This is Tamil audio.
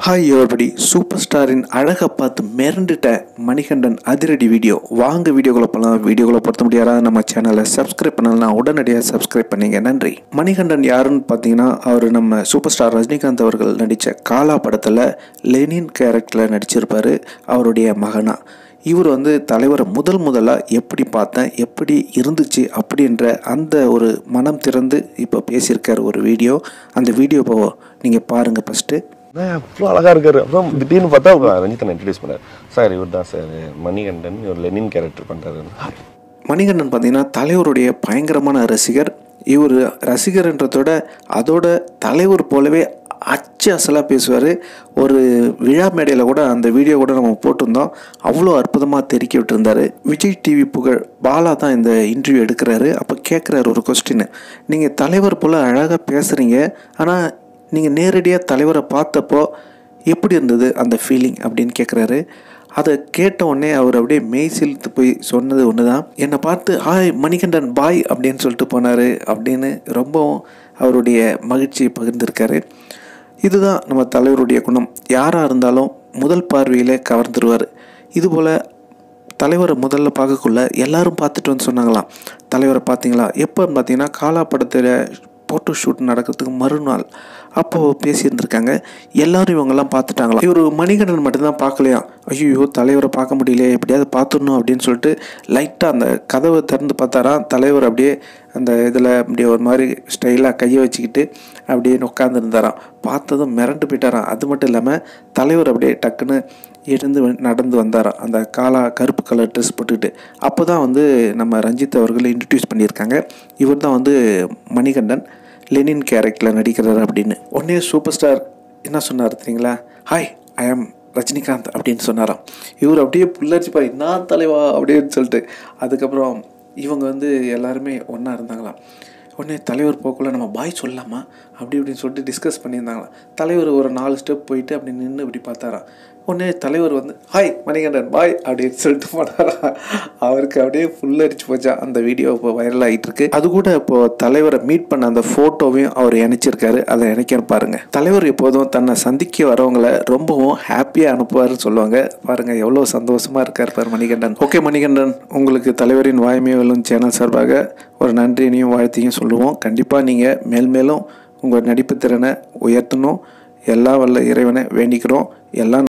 ஹாய் எவர்படி சூப்பர் ஸ்டாரின் அழகை பார்த்து மிரண்டுட்ட மணிகண்டன் அதிரடி வீடியோ வாங்க வீடியோக்குள்ள போகலாம் வீடியோக்குள்ள பொறுத்த முடியாதா நம்ம சேனலை சப்ஸ்கிரைப் பண்ணலாம் உடனடியாக சப்ஸ்கிரைப் பண்ணீங்க நன்றி மணிகண்டன் யாருன்னு பார்த்தீங்கன்னா அவர் நம்ம சூப்பர் ஸ்டார் ரஜினிகாந்த் அவர்கள் நடித்த காலா படத்தில் லெனின் கேரக்டரில் நடிச்சிருப்பார் அவருடைய மகனா இவர் வந்து தலைவரை முதல் முதலாக எப்படி பார்த்தேன் எப்படி இருந்துச்சு அப்படின்ற அந்த ஒரு மனம் திறந்து இப்போ பேசியிருக்கார் ஒரு வீடியோ அந்த வீடியோ இப்போ நீங்கள் பாருங்கள் ஃபஸ்ட்டு அண்ணா அவ்வளோ அழகா இருக்காரு அப்புறம் திடீர்னு பார்த்தா அவங்க ரஞ்சித்தனை இன்ட்ரடியூஸ் பண்ணார் சார் இவர் தான் சார் மணிகண்டன் இவர் லெனின் கேரக்டர் பண்ணுறாரு மணிகண்டன் பார்த்தீங்கன்னா தலைவருடைய பயங்கரமான ரசிகர் இவர் ரசிகர்ன்றதோட அதோட தலைவர் போலவே அச்சு அசலாக பேசுவார் ஒரு விழா மேடையில் கூட அந்த வீடியோ கூட நம்ம போட்டிருந்தோம் அவ்வளோ அற்புதமாக தெறிக்க விட்டுருந்தாரு விஜய் டிவி புகழ் பாலா தான் இந்த இன்டர்வியூ எடுக்கிறாரு அப்போ கேட்குறாரு ஒரு கொஸ்டின் நீங்கள் தலைவர் போல் அழகாக பேசுகிறீங்க ஆனால் நீங்கள் நேரடியாக தலைவரை பார்த்தப்போ எப்படி இருந்தது அந்த ஃபீலிங் அப்படின்னு கேட்குறாரு அதை கேட்ட உடனே அவர் அப்படியே மெய் சிலுத்து போய் சொன்னது ஒன்று தான் என்னை பார்த்து ஹாய் மணிகண்டன் பாய் அப்படின்னு சொல்லிட்டு போனார் அப்படின்னு ரொம்பவும் அவருடைய மகிழ்ச்சியை பகிர்ந்திருக்காரு இதுதான் நம்ம தலைவருடைய குணம் யாராக இருந்தாலும் முதல் பார்வையில் கவர்ந்துருவார் இதுபோல் தலைவரை முதல்ல பார்க்கக்குள்ள எல்லாரும் பார்த்துட்டு வந்து சொன்னாங்களாம் தலைவரை பார்த்தீங்களா எப்போன்னு பார்த்தீங்கன்னா காலா படத்தில் ஃபோட்டோ ஷூட் நடக்கிறதுக்கு மறுநாள் அப்போது பேசியிருந்திருக்காங்க எல்லாரும் இவங்கெல்லாம் பார்த்துட்டாங்களாம் இவர் மணிகண்டன் மட்டும்தான் பார்க்கலையா ஐயோ தலைவரை பார்க்க முடியல எப்படியாவது பார்த்துடணும் அப்படின்னு சொல்லிட்டு லைட்டாக அந்த கதவை திறந்து பார்த்தாராம் தலைவர் அப்படியே அந்த இதில் அப்படியே ஒரு மாதிரி ஸ்டைலாக கையை வச்சுக்கிட்டு அப்படியே உட்காந்துருந்தாராம் பார்த்ததும் மிரண்டு போயிட்டாராம் அது மட்டும் இல்லாமல் தலைவர் அப்படியே டக்குன்னு எழுந்து வ- நடந்து வந்தாராம் அந்த காலா கருப்பு கலர் ட்ரெஸ் போட்டுக்கிட்டு அப்போ தான் வந்து நம்ம ரஞ்சித் அவர்கள் இன்ட்ரடியூஸ் பண்ணியிருக்காங்க இவர் தான் வந்து மணிகண்டன் லெனின் கேரக்டரில் நடிக்கிறார் அப்படின்னு உடனே சூப்பர் ஸ்டார் என்ன சொன்னார் தெரியுங்களா ஹாய் ஐ ஆம் ரஜினிகாந்த் அப்படின்னு சொன்னாராம் இவர் அப்படியே புல்லரிச்சு பாரு நான் தலைவா அப்படின்னு சொல்லிட்டு அதுக்கப்புறம் இவங்க வந்து எல்லாருமே ஒன்றா இருந்தாங்களாம் உடனே தலைவர் போக்குள்ள நம்ம பாய் சொல்லலாமா அப்படி இப்படின்னு சொல்லிட்டு டிஸ்கஸ் பண்ணியிருந்தாங்களாம் தலைவர் ஒரு நாலு ஸ்டெப் போயிட்டு அப்படி நின்று இப்படி பார்த்தாராம் உடனே தலைவர் வந்து ஹாய் மணிகண்டன் பாய் அப்படின்னு சொல்லிட்டு போனாராம் அவருக்கு அப்படியே ஃபுல் அடிச்சு போச்சா அந்த வீடியோ இப்போ வைரல் ஆகிட்டு இருக்கு அது கூட இப்போ தலைவரை மீட் பண்ண அந்த ஃபோட்டோவையும் அவர் இணைச்சிருக்காரு அதை இணைக்க பாருங்க தலைவர் எப்போதும் தன்னை சந்திக்க வரவங்களை ரொம்பவும் ஹாப்பியாக அனுப்புவார்னு சொல்லுவாங்க பாருங்க எவ்வளோ சந்தோஷமா இருக்கார் பாரு மணிகண்டன் ஓகே மணிகண்டன் உங்களுக்கு தலைவரின் வாய்மை வெல்லும் சேனல் சார்பாக ஒரு நன்றியினையும் வாழ்த்தையும் சொல்லுவோம் கண்டிப்பாக நீங்கள் மேல் மேலும் உங்கள் நடிப்பு திறனை உயர்த்தணும் எல்லாம் வல்ல இறைவனை வேண்டிக்கிறோம் எல்லாம்